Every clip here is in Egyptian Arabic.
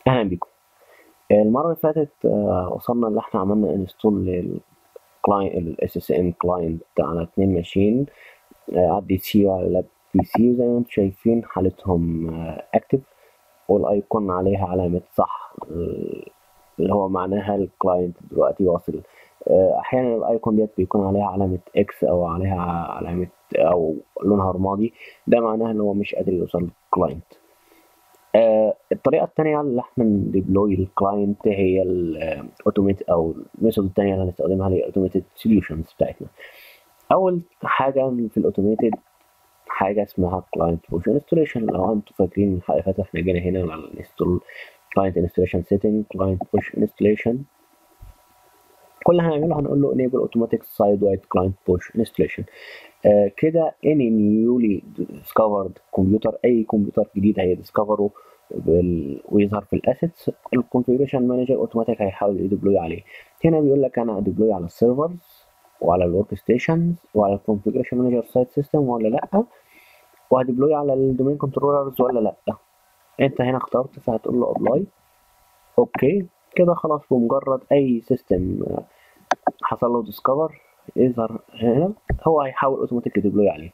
اهلا بيكم المره اللي فاتت آه، وصلنا ان احنا عملنا انستول للكلاينت الاس اس ام كلاينت على اتنين ماشين آه، على الدي سي وعلى اللاب بي سي وزي ما انتم شايفين حالتهم اكتف والايقون عليها علامه صح آه، اللي هو معناها الكلاينت دلوقتي واصل آه، احيانا الايقون ديت بيكون عليها علامه اكس او عليها علامه او لونها رمادي ده معناها ان هو مش قادر يوصل للكلاينت آه، الطريقة التانية اللي احنا نديبلوي الكلاينت هي الاوتوميت او الميثود التانية اللي هنستخدمها هي الاوتوميتد سوليوشنز بتاعتنا. أول حاجة في الاوتوميتد حاجة اسمها كلاينت بوش انستوليشن لو انتوا فاكرين الحلقة اللي فاتت احنا جينا هنا على الانستول كلاينت انستوليشن سيتنج كلاينت بوش انستوليشن كل اللي هنعمله هنقول له enable automatic side wide client push installation آه كده any newly discovered كمبيوتر اي كمبيوتر جديد هيديسكفره بال... ويظهر في الاسيتس الكونفيجريشن مانجر اوتوماتيك هيحاول يديبلوي عليه هنا بيقول لك انا اديبلوي على السيرفرز وعلى الورك ستيشنز وعلى الكونفيجريشن مانجر سايت سيستم ولا لا وهديبلوي على الدومين كنترولرز ولا لا انت هنا اخترت فهتقول له ابلاي اوكي كده خلاص بمجرد اي سيستم حصل له ديسكفر يظهر هنا هو هيحاول اوتوماتيك ديبلوي عليه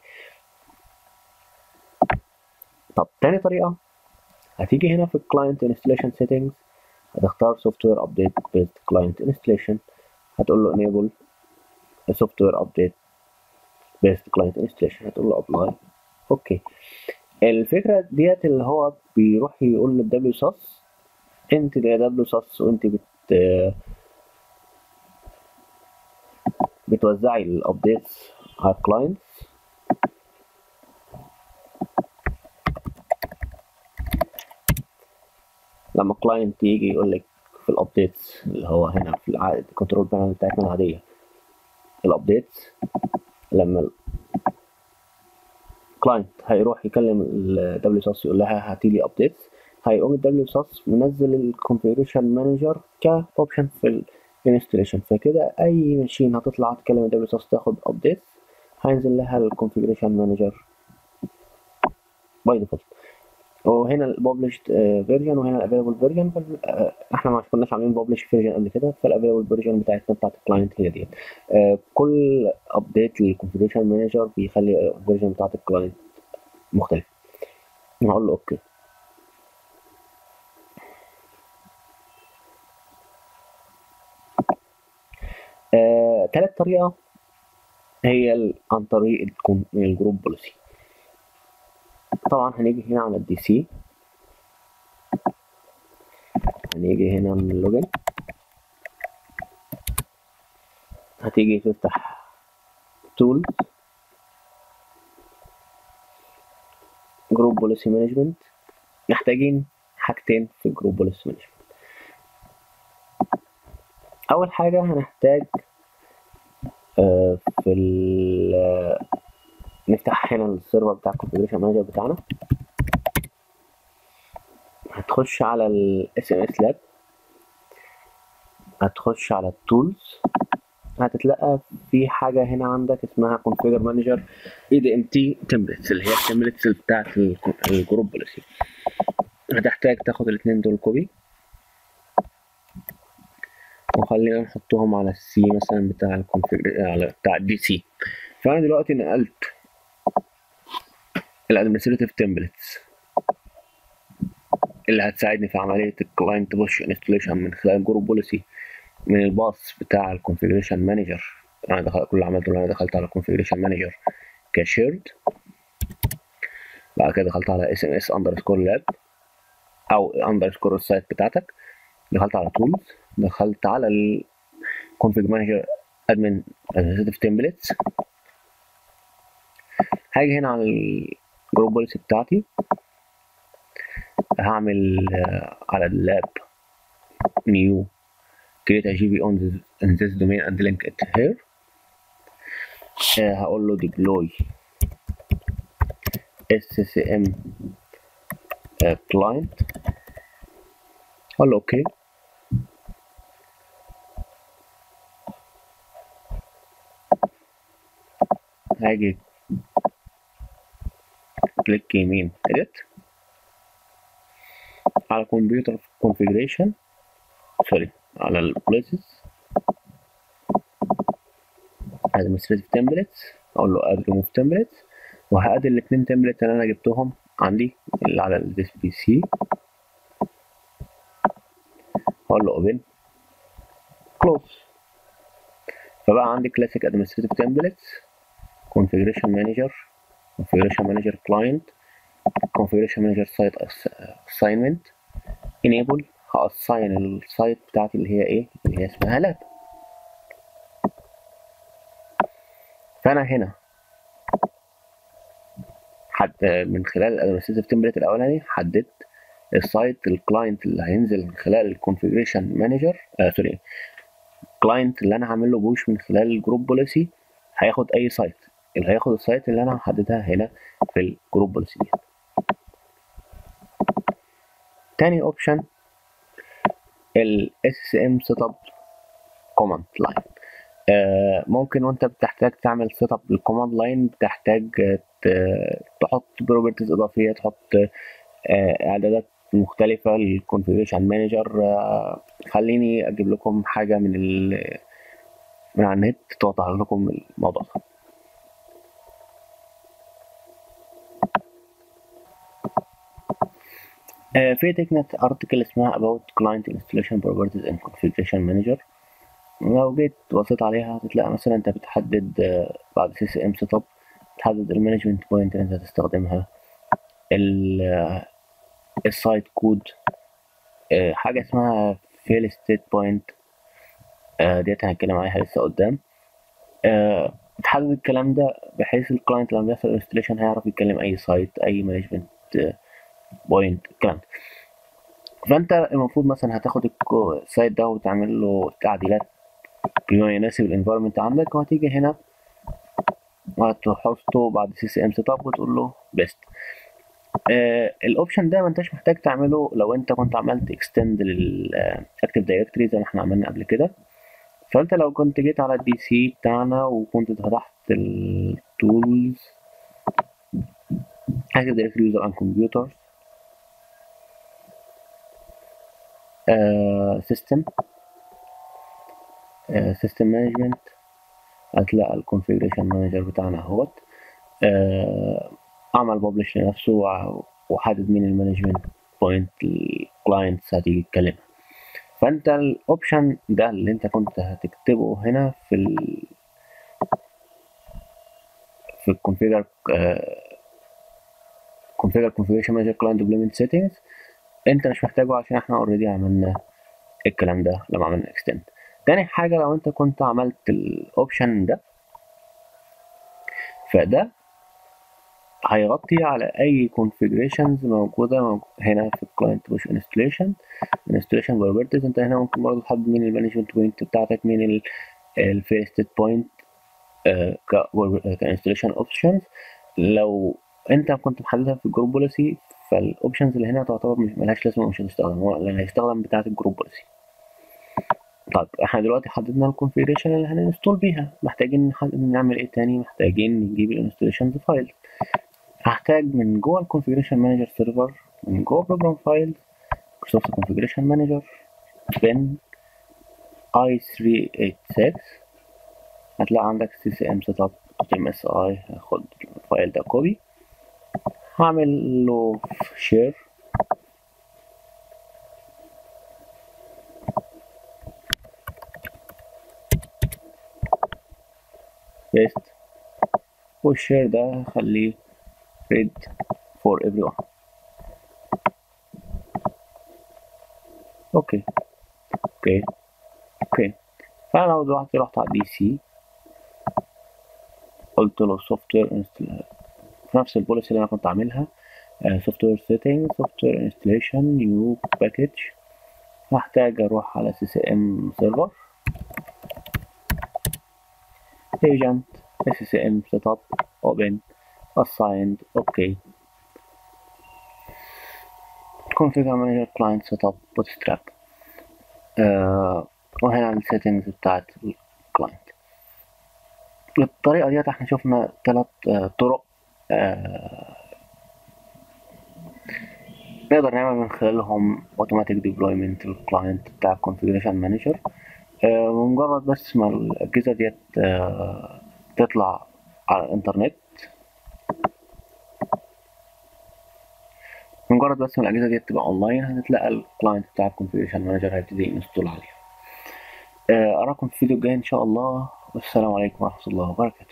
طب تاني طريقه هتيجي هنا في الكلاينت انستليشن سيتنجز هتختار سوفت وير ابديت بيست كلاينت انستليشن هتقول له enable سوفت وير ابديت بيست كلاينت انستليشن هتقول له ابلاي اوكي الفكره ديت اللي هو بيروح يقول للدبليو ساس انت يا دبليو ساس وانت بت بتوزعي الابديتس على الكلاينتس لما كلاينت يجي يقول لك في الابديتس اللي هو هنا في الكنترول بانل بتاعتنا العاديه الابديتس لما الكلاينت هيروح يكلم الدبليو ساس يقول لها هاتي لي ابديتس هيقوم الدبليو ساس منزل الكونفيجريشن مانجر كاوبشن في الانستليشن فكده اي ماشين هتطلع تكلم الدبليو ساس تاخد ابديتس هينزل لها الكونفيجريشن مانجر باي ديفولت وهنا الببلشد فيرجن وهنا الافيلبل فيرجن احنا ما كناش عاملين ببلش فيرجن قبل كده فالافيلبل فيرجن بتاعتنا بتاعت الكلاينت هي ديت كل ابديت للكونفيجريشن مانجر بيخلي الفيرجن بتاعت الكلاينت مختلف هقول له اوكي آه، تالت طريقة هي عن طريق الجروب بوليسي طبعا هنيجي هنا على الدي سي هنيجي هنا من اللوجن هتيجي تفتح تولز جروب بوليسي مانجمنت محتاجين حاجتين في الجروب بوليسي مانجمنت اول حاجه هنحتاج آه في ال نفتح هنا السيرفر بتاع الكونفيجريشن مانجر بتاعنا هتخش على الاس ام اس لاب هتخش على التولز هتتلقى في حاجة هنا عندك اسمها كونفيجر مانجر اي دي ام تي تمبلتس اللي هي التمبلتس بتاعت الجروب بوليسي هتحتاج تاخد الاتنين دول كوبي وخلينا نحطهم على السي مثلا بتاع الكونفيجر على بتاع الدي سي فانا دلوقتي نقلت الادمنستريتيف تمبلتس اللي هتساعدني في عمليه الكلاينت بوش انستليشن من خلال جروب بوليسي من الباص بتاع الكونفيجريشن مانجر انا دخلت كل اللي عملته انا دخلت على الكونفيجريشن مانجر كشيرد بعد كده دخلت على اس ام اس اندرسكور لاب او اندرسكور السايت بتاعتك دخلت على تولز دخلت على الكونفيج مانجر ادمن ادمنستريتيف تمبلتس هاجي هنا على الجروب بوليسي بتاعتي هعمل على اللاب نيو create a GB on this, in this domain and link it here هقول له deploy SCCM client هقول له اوكي هاجي كليك يمين edit على كمبيوتر configuration سوري على البوليسز administrative templates اقول له add remove templates وهاد الاتنين templates اللي انا جبتهم عندي اللي على this PC اقول له open close فبقى عندي classic administrative templates configuration manager configuration manager client configuration manager site assignment enable هاساين السايت بتاعتي اللي هي ايه اللي هي اسمها لاب فانا هنا حد من خلال الادمنستريتيف تمبلت الاولاني حددت السايت الكلاينت اللي هينزل من خلال الكونفيجريشن مانجر آه سوري الكلاينت اللي انا هعمل له بوش من خلال الجروب بوليسي هياخد اي سايت اللي هياخد السايت اللي انا محددها هنا في الجروب بوليسي دي تاني اوبشن ال SSM setup command line آه ممكن وانت بتحتاج تعمل سيت اب للكوماند لاين بتحتاج تحط بروبرتيز اضافيه تحط آه اعدادات مختلفه للكونفيجريشن مانجر آه خليني اجيب لكم حاجه من ال من على النت توضح لكم الموضوع ده في تكنيك ارتكل اسمها about client installation properties and configuration manager لو جيت بصيت عليها هتلاقي مثلا انت بتحدد بعد سي سي ام سيت اب تحدد المانجمنت بوينت اللي انت هتستخدمها السايت كود حاجة اسمها فيل ستيت بوينت ديت هنتكلم عليها لسه قدام تحدد الكلام ده بحيث الكلاينت لما بيحصل انستليشن هيعرف يتكلم اي سايت اي مانجمنت بوينت الكلام ده فانت المفروض مثلا هتاخد السايت ده وتعمل له تعديلات بما يناسب الانفايرمنت عندك وهتيجي هنا وهتحطه بعد سي سي ام سيت اب وتقول له بيست آه الاوبشن ده ما انتش محتاج تعمله لو انت كنت عملت اكستند للاكتيف دايركتوري زي ما احنا عملنا قبل كده فانت لو كنت جيت على الدي سي بتاعنا وكنت فتحت التولز اكتيف دايركتوري يوزر ان كمبيوتر سيستم سيستم مانجمنت هتلاقي الكونفيجريشن مانجر بتاعنا اهوت uh, عمل ببلش لنفسه وحدد مين المانجمنت بوينت الكلاينتس هتيجي تكلمها فانت الاوبشن ده اللي انت كنت هتكتبه هنا في ال في الكونفيجر كونفيجر كونفيجريشن مانجر كلاينت ديفلوبمنت سيتنجز انت مش محتاجه عشان احنا اوريدي عملنا الكلام ده لما عملنا اكستند تاني حاجة لو انت كنت عملت الاوبشن ده فده هيغطي على اي configurations موجودة هنا في الكلاينت مش انستليشن انستليشن بروبرتيز انت هنا ممكن برضه تحدد مين المانجمنت بوينت بتاعتك مين الفيرست بوينت كانستليشن اوبشنز لو انت كنت محددها في الجروب بوليسي فالاوبشنز اللي هنا تعتبر ملهاش لازمه ومش هتستخدم هو اللي هيستخدم بتاعه الجروب بوليسي طيب احنا دلوقتي حددنا الكونفيجريشن اللي هننستول بيها محتاجين نعمل ايه تاني محتاجين نجيب الانستليشنز فايل هحتاج من جوه الكونفيجريشن مانجر سيرفر من جوه بروجرام فايل مايكروسوفت كونفيجريشن مانجر بن اي 386 هتلاقي عندك سي سي ام سيت اب ام اس اي هاخد الفايل ده كوبي هعمل له شير بيست والشير ده خليه read for everyone اوكي اوكي اوكي فانا لو دلوقتي رحت على دي سي قلت له سوفت وير في نفس البوليسي اللي انا كنت عاملها سوفت وير سيتنج سوفت وير انستليشن نيو باكج هحتاج اروح على سي سي ام سيرفر agent SSM setup open assigned OK configure manager client setup bootstrap آه وهنا السيتنجز بتاعت الكلاينت بالطريقة ديت احنا شفنا ثلاث آه طرق آه نقدر نعمل من خلالهم اوتوماتيك ديبلويمنت للكلاينت بتاع الكونفيجريشن مانجر بمجرد بس ما الأجهزة ديت آه، تطلع على الإنترنت مجرد بس ما الأجهزة ديت تبقى أونلاين هتلاقي الكلاينت بتاع الكونفيجريشن مانجر هيبتدي ينستول عليها آه، أراكم في الفيديو الجاي إن شاء الله والسلام عليكم ورحمة الله وبركاته